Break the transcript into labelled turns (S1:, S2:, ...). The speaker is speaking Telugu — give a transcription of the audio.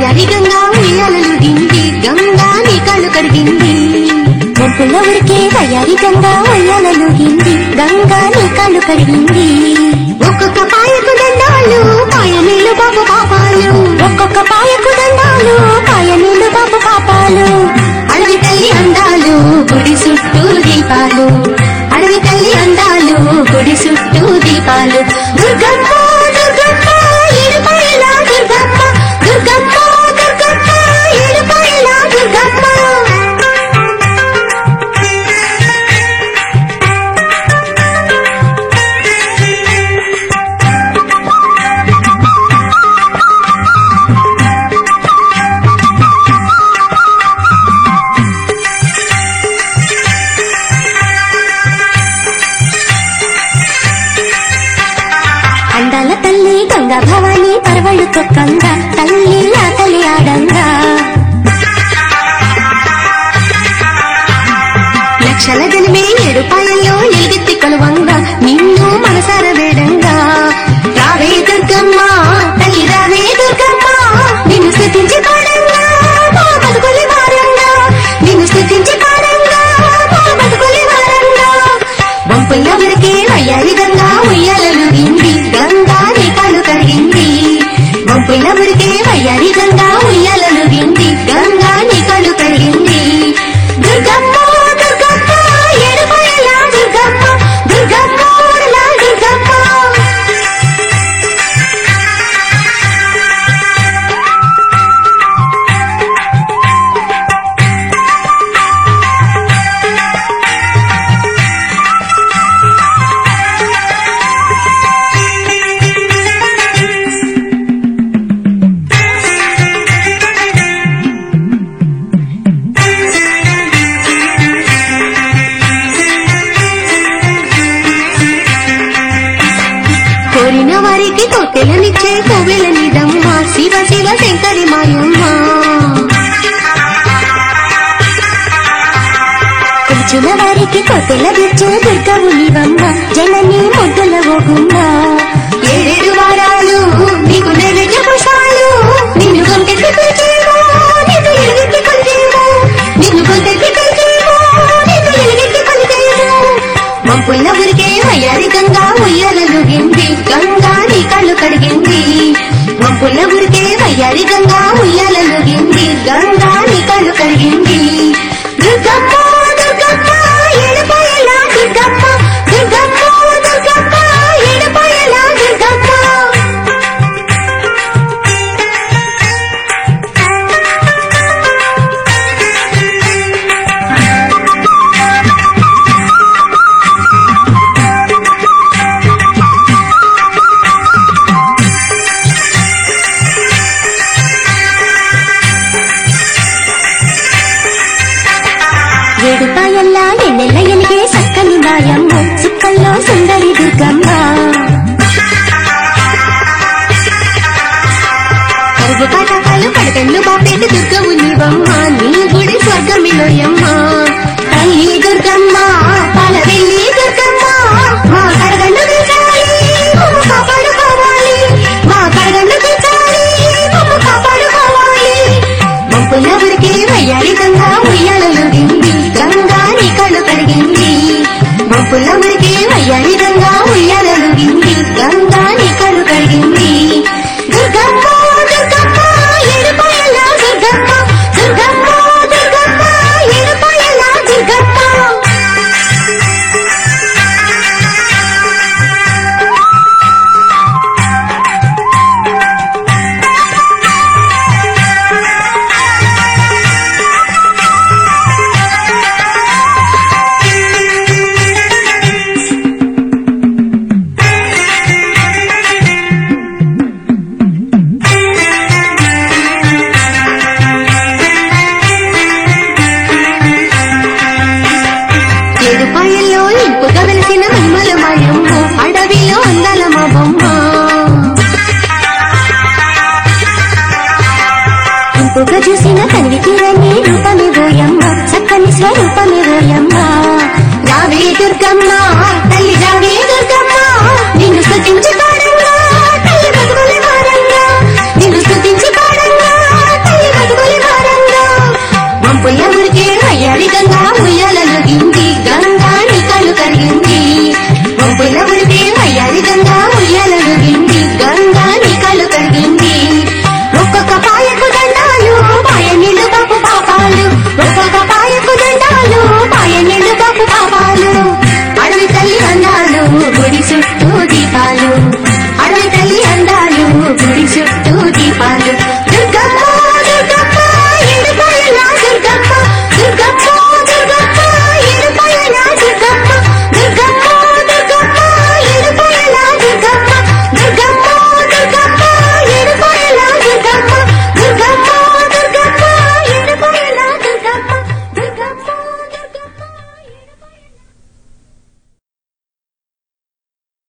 S1: వయ్యారి గంగా ఉయ్యాలలు దిండి గంగా నీ కాళ్ళు కడిగింది
S2: ఒంపుల ఊరికే వయ్యారి గంగా ఉయ్యాలలు గింది గంగా నీ కాళ్ళు కడిగింది
S1: ఒక్కొక్క పాయకు దండాలు పాయనీళ్ళు బాబు పాపాలు
S2: ఒక్కొక్క పాయకు దండాలు పాయ నీళ్ళు బాబు పాపాలు
S1: అడవి తల్లి అందాలు గుడి చుట్టూ దీపాలు అడవి తల్లి అందాలు గుడి చుట్టూ దీపాలు దుర్గమ్మ దుర్గమ్మ ఏడుపాయల దుర్గమ్మ దుర్గమ్మ దుర్గమ్మ ఏడుపాయల దుర్గమ్మ
S2: అందాల తల్లి గంగా భవాని పరవళ్ళు తొక్కంగా తల్లి నా తల్లి ఆడంగా
S1: లక్షల జనమే ఏడుపాయల్లో ఎలుగెత్తి కొలువంగా నిన్ను మనసార వేడంగా రావే దుర్గమ్మ తల్లి రావే దుర్గమ్మ నిన్ను స్థుతించి పాడంగా మా బతుకులి వారంగా నిన్ను స్థుతించి పాడంగా మా బతుకులి వారంగా వంపుల వరకే వయ్యారి గంగా ఉయ్యాలలు గింది గంగా నీ కాలు కడిగింది వంపుల వరకే వయ్యారి గంగా ఉయ్యాలలు గింది గంగా నీ కాలు కడిగింది దుర్గమ్మ దుర్గమ్మ ఏడుపాయల దుర్గమ్మ దుర్గమ్మ ఊరల దుర్గమ్మ కోరిన వారికి తొట్టెలనిచ్చే కోవెలనిదమ్మ శివ శివ శంకరి మాయమ్మ
S2: పిలిచిన వారికి కొత్తెల తెచ్చే దుర్గవు నీవమ్మ జనని ముద్దుల ఓగుమ్మ
S1: ఏడేడు వారాలు నీకు నైవేద్య పుష్పాలు నిన్ను కొంటెత్తి పిలిచేమో నిన్ను ఎలుగెత్తి కొలిచేమో నిన్ను కొంటెత్తి పిలిచేమో నిన్ను ఎలుగెత్తి కొలిచేమో మంపుల్ల ఊరికే వయ్యారి గంగా ఉయ్యాలలు గింది గంగా నీ కాళ్ళు కడిగింది మంపుల్ల ఊరికే వయ్యారి గంగా ఉయ్యాలలు గింది గంగా నీ కాళ్ళు కడిగింది దుర్గమ్మ దుర్గమ్మ ఏడుపాయల దుర్గమ్మ దుర్గమ్మ దుర్గమ్మ ఏడుపాయల దుర్గమ్మ
S2: ఏడుపాయల్లా ఎన్నెల్ల ఎలిగే సక్కని మాయమ్మ సుక్కల్లో సుందరి దుర్గమ్మ
S1: కరువు కాటకాలు కడకళ్ళు బాపేటి దుర్గవు నీవమ్మ నీ గుడి స్వర్గమిలోయమ్మ తల్లి దుర్గమ్మ పాలవెల్లి దుర్గమ్మ మా కడగండు తీర్చాలి మమ్ము కాపాడుకోవాలి మా కడగండు తీర్చాలి మమ్ము కాపాడుకోవాలి మంపుల ఊరికి వయ్యారి గంగా ఉయ్యాలలు దింది గంగా నీ కళ్ళు కడిగింది మంపుల ఊరికి వయ్యారి గంగా ఉయ్యాలలు దింది గంగా నీ కళ్ళు కడిగింది దుర్గమ్మ దుర్గమ్మ ఏడుపాయల దుర్గమ్మ దుర్గమ్మ దుర్గమ్మ ఏడుపాయల దుర్గమ్మ ఏడుపాయల్లో ఇంపుగా వెలిసిన మహిమల మాయమ్మ అడవిలో అందాల మా బొమ్మ
S2: ఇంపుగా చూసిన కనివి తీరని రూపమే పోయమ్మ చక్కని స్వరూపమే పోయమ్మ
S1: రావే దుర్గమ్మ తల్లి రావే దుర్గమ్మ నిన్ను స్తుతించి పాడంగా తల్లి బతుకుల వారంగా నిన్ను స్తుతించి పాడంగా
S3: చెట్టు